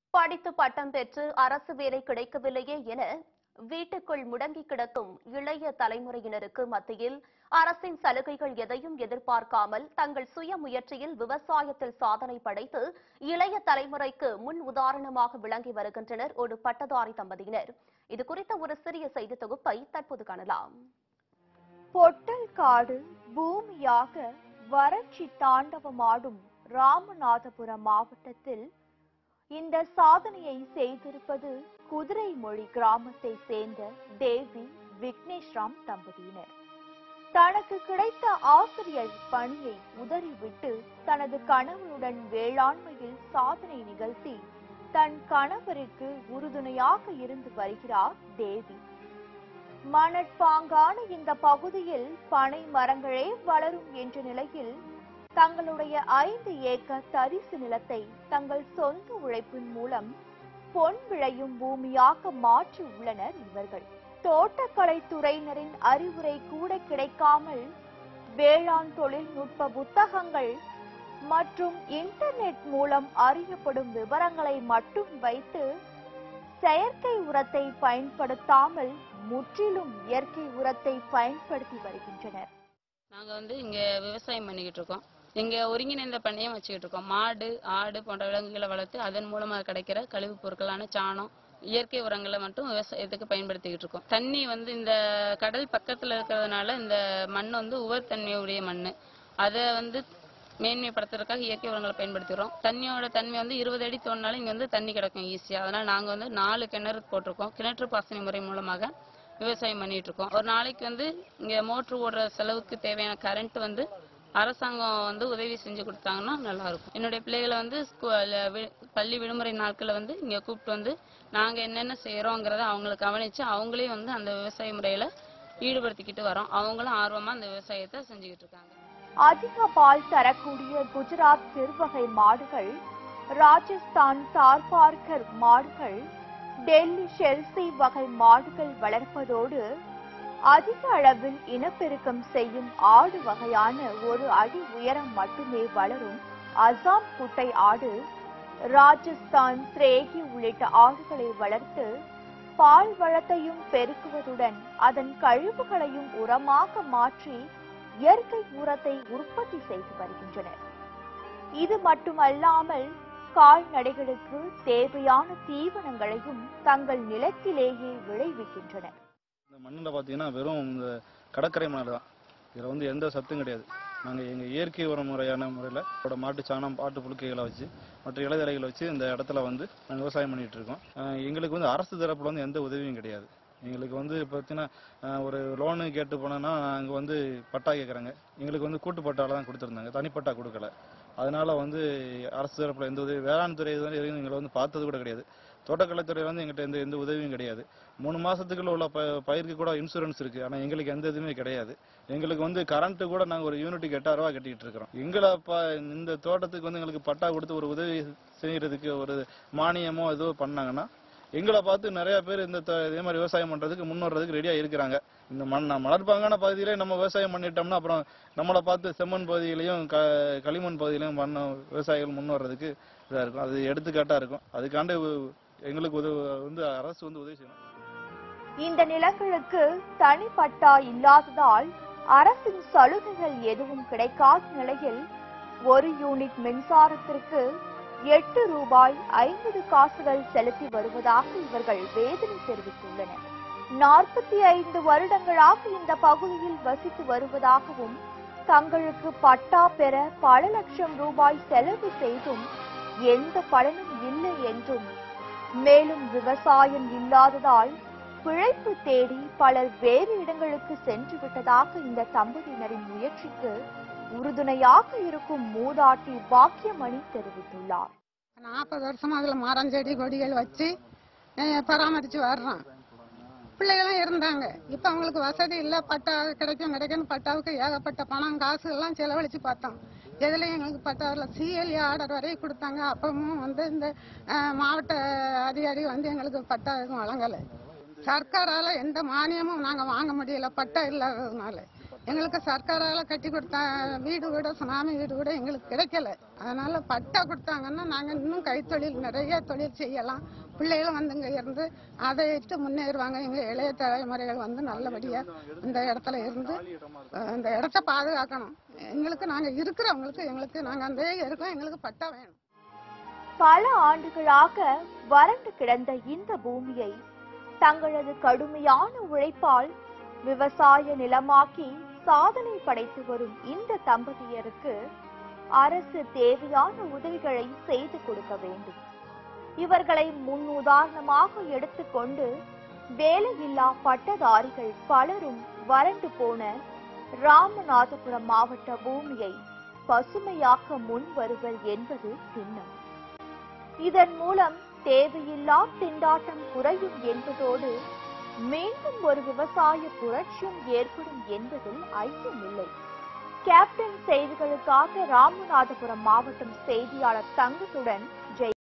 படித்து பட்டம் பெற்று அரசு வேலை கிடைக்கவில்லையே என வீட்டுக்குள் முடங்கி கிடக்கும் இளைய தலைமுறையினருக்கு மத்தியில் அரசின் சலுகைகள் எதையும் எதிர்பார்க்காமல் தங்கள் சுய முயற்சியில் விவசாயத்தில் சாதனை படைத்து இளைய தலைமுறைக்கு முன் உதாரணமாக விளங்கி வருகின்றனர் ஒரு பட்டதாரி தம்பதியினர் இது குறித்த ஒரு சிறிய செய்தி தொகுப்பை தற்போது காணலாம் பொட்டல் காடு பூமியாக வறட்சி தாண்டவமாடும் ராமநாதபுரம் மாவட்டத்தில் இந்த சாதனையை செய்திருப்பது குதிரைமொழி கிராமத்தை சேர்ந்த தேவி விக்னேஷ்ராம் தம்பதியினர் தனக்கு கிடைத்த ஆசிரியர் பணியை உதறிவிட்டு தனது கணவருடன் வேளாண்மையில் சாதனை நிகழ்த்தி தன் கணவருக்கு உறுதுணையாக இருந்து வருகிறார் தேவி மணற்பாங்கான இந்த பகுதியில் பனை மரங்களே வளரும் என்ற நிலையில் தங்களுடைய ஐந்து ஏக்கர் தரிசு நிலத்தை தங்கள் சொந்த உழைப்பின் மூலம் பொன் விளையும் பூமியாக மாற்றி உள்ளனர் இவர்கள் தோட்டக்கலை துறையினரின் அறிவுரை கூட கிடைக்காமல் வேளாண் தொழில்நுட்ப புத்தகங்கள் மற்றும் இன்டர்நெட் மூலம் அறியப்படும் விவரங்களை மட்டும் வைத்து செயற்கை உரத்தை பயன்படுத்தாமல் முற்றிலும் இயற்கை உரத்தை பயன்படுத்தி வருகின்றனர் நாங்க வந்து இங்க விவசாயம் பண்ணிக்கிட்டு இருக்கோம் இங்க ஒருங்கிணைந்த பண்ணையம் வச்சுக்கிட்டு இருக்கோம் மாடு ஆடு போன்ற விலங்குகளை வளர்த்து அதன் மூலமா கிடைக்கிற கழிவுப் பொருட்களான சாணம் இயற்கை உரங்களை மட்டும் விவசாயத்துக்கு பயன்படுத்திக்கிட்டு இருக்கோம் தண்ணி வந்து இந்த கடல் பக்கத்துல இருக்கிறதுனால இந்த மண் வந்து உவர் தன்மையுடைய மண் அதை வந்து மேன்மைப்படுத்துறதுக்காக இயற்கை உரங்களை பயன்படுத்துகிறோம் தண்ணியோட தன்மை வந்து இருபது அடி தோண்டினாலும் இங்க வந்து தண்ணி கிடக்கும் ஈஸியா அதனால நாங்க வந்து நாலு கிணறு போட்டிருக்கோம் கிணற்று பாசன முறை மூலமாக விவசாயம் பண்ணிட்டு இருக்கோம் ஒரு நாளைக்கு வந்து இங்க மோட்ரு ஓடுற செலவுக்கு தேவையான கரண்ட் வந்து அரசாங்கம் வந்து உதவி செஞ்சு கொடுத்தாங்கன்னா நல்லா இருக்கும் என்னுடைய பிள்ளைகளை வந்து ஸ்கூ- ல- வி- பள்ளி விடுமுறை நாட்களை வந்து இங்க கூப்பிட்டு வந்து நாங்க என்னென்ன செய்யறோங்கிறத அவங்களுக்கு கவனிச்சு அவங்களே வந்து அந்த விவசாய முறையில ஈடுபடுத்திக்கிட்டு வரோம் அவங்களும் ஆர்வமா அந்த விவசாயத்தை செஞ்சுக்கிட்டு இருக்காங்க அதிக பால் தரக்கூடிய குஜராத் சிறுவகை மாடுகள் ராஜஸ்தான் தார்பார்கர் மாடுகள் டெல்லி ஷெல்சி வகை மாடுகள் வளர்ப்பதோடு அதிக அளவில் இனப்பெருக்கம் செய்யும் ஆடு வகையான ஒரு அடி உயரம் மட்டுமே வளரும் அசாம் குட்டை ஆடு ராஜஸ்தான் திரேகி உள்ளிட்ட ஆடுகளை வளர்த்து பால் வளத்தையும் பெருக்குவதுடன் அதன் கழிவுகளையும் உரமாக மாற்றி இயற்கை உரத்தை உற்பத்தி செய்து வருகின்றனர் இது மட்டுமல்லாமல் கால்நடைகளுக்கு தேவையான தீவனங்களையும் தங்கள் நிலத்திலேயே விளைவிக்கின்றனர் இந்த மண்ணில் பார்த்தீங்கன்னா வெறும் இந்த கடற்கரை மணல் தான் இதில் வந்து எந்த சத்தும் கிடையாது நாங்கள் எங்கள் இயற்கை உர முறையான முறையில் இதோட மாட்டு சாணம் பாட்டு புழுக்கைகளை வச்சு மற்ற இலைதலைகளை வச்சு இந்த இடத்துல வந்து நாங்கள் விவசாயம் பண்ணிட்டு இருக்கோம் அஹ் எங்களுக்கு வந்து அரசு தரப்புல வந்து எந்த உதவியும் கிடையாது எங்களுக்கு வந்து பார்த்தீங்கன்னா அஹ் ஒரு லோனு கேட்டு போனோன்னா அங்கே வந்து பட்டா கேட்குறாங்க எங்களுக்கு வந்து கூட்டு பட்டால தான் கொடுத்துருந்தாங்க தனிப்பட்டா கொடுக்கல அதனால வந்து அரசு தரப்புல எந்த உதவி வேளாண் துறை வந்து எதுவும் எங்களை வந்து பார்த்தது கூட கிடையாது தோட்டக்கலைத்துறை வந்து எங்கிட்ட எந்த எந்த உதவியும் கிடையாது மூணு மாசத்துக்குள்ள உள்ள ப பயிருக்கு கூட இன்சூரன்ஸ் இருக்கு ஆனா எங்களுக்கு எந்த இதுவுமே கிடையாது எங்களுக்கு வந்து கரண்ட் கூட நாங்க ஒரு யூனிட்டுக்கு எட்டாயிரம் ரூபாய் கட்டிட்டு இருக்கிறோம் எங்களை ப இந்த தோட்டத்துக்கு வந்து எங்களுக்கு பட்டா கொடுத்து ஒரு உதவி செய்யறதுக்கு ஒரு மானியமோ ஏதோ பண்ணாங்கன்னா எங்களை பார்த்து நிறைய பேர் இந்த த- இதே மாதிரி விவசாயம் பண்றதுக்கு முன் வர்றதுக்கு ரெடியா இருக்கிறாங்க இந்த மண் மலர்பாங்கான பகுதியிலே நம்ம விவசாயம் பண்ணிட்டோம்னா அப்புறம் நம்மளை பார்த்து செம்மண் பகுதியிலையும் க களிமண் பகுதியிலையும் பண்ண விவசாயிகள் முன் வர்றதுக்கு இதா இருக்கும் அது எடுத்துக்காட்டா இருக்கும் அதுக்காண்டு உ- எங்களுக்கு உதவு வந்து அரசு வந்து உதவி செய்யணும் இந்த நிலங்களுக்கு தனிப்பட்டா இல்லாததால் அரசின் சலுகைகள் எதுவும் கிடைக்காத நிலையில் ஒரு யூனிட் மின்சாரத்திற்கு எட்டு ரூபாய் ஐம்பது காசுகள் செலுத்தி வருவதாக இவர்கள் வேதனை தெரிவித்துள்ளனர் நாற்பத்தி ஐந்து வருடங்களாக இந்த பகுதியில் வசித்து வருவதாகவும் தங்களுக்கு பட்டா பெற பல லட்சம் ரூபாய் செலவு செய்தும் எந்த பலனும் இல்லை என்றும் மேலும் விவசாயம் இல்லாததால் பிழைப்பு தேடி பலர் வேறு இடங்களுக்கு சென்று விட்டதாக இந்த தம்பதியினரின் முயற்சிக்கு உறுதுணையாக இருக்கும் மூதாட்டி பாக்கியமணி தெரிவித்துள்ளார் நாற்பது வருஷமா அதுல மரம் செடி கொடிகள் வச்சு அஹ், பராமரிச்சு வர்றோம் பிள்ளைகளும் இருந்தாங்க இப்ப அவங்களுக்கு வசதி இல்ல பட்டா கிடைக்கும் கிடைக்கும்னு பட்டாவுக்கு ஏகப்பட்ட பணம் காசு எல்லாம் செலவழிச்சு பார்த்தோம் எதுலயும் எங்களுக்கு பட்டா வரல சிஎல்ஏ ஆர்டர் வரையும் கொடுத்தாங்க அப்பவும் வந்து இந்த அஹ், மாவட்ட அதிகாரி வந்து எங்களுக்கு பட்டா எதுவும் வழங்கலை சர்க்காரால எந்த மானியமும் நாங்க வாங்க முடியல பட்டா இல்லாததுனால எங்களுக்கு சர்க்காரால கட்டி கொடுத்தா வீடு கூட சுனாமி வீடு கூட எங்களுக்கு கிடைக்கல அதனால பட்டா கொடுத்தாங்கன்னா நாங்க இன்னும் கைத்தொழில் நிறைய தொழில் செய்யலாம் பிள்ளைகளும் வந்து இங்க இருந்து அதை இட்டு முன்னேறுவாங்க எங்க இளைய தலைமுறைகள் வந்து நல்லபடியா இந்த இடத்துல இருந்து அஹ், இந்த இடத்த பாதுகாக்கணும் எங்களுக்கு நாங்க இருக்கிறவங்களுக்கு எங்களுக்கு நாங்க அந்த இருக்கோம் எங்களுக்கு பட்டா வேணும் பல ஆண்டுகளாக வறண்டு கிடந்த இந்த பூமியை தங்களது கடுமையான உழைப்பால் விவசாய நிலமாக்கி சாதனை படைத்து வரும் இந்த தம்பதியருக்கு அரசு தேவையான உதவிகளை செய்து கொடுக்க வேண்டும் இவர்களை முன்னுதாரணமாக எடுத்துக்கொண்டு வேலையில்லா பட்டதாரிகள் பலரும் வறண்டு போன ராமநாதபுரம் மாவட்ட பூமியை பசுமையாக்க முன் வருவர் என்பது திண்ணம் இதன் மூலம் தேவையில்லா திண்டாட்டம் குறையும் என்பதோடு மீண்டும் ஒரு விவசாய புரட்சியும் ஏற்படும் என்பதில் ஐயமில்லை கேப்டன் செய்திகளுக்காக ராமநாதபுரம் மாவட்டம் செய்தியாளர் தங்கத்துடன் ஜெய்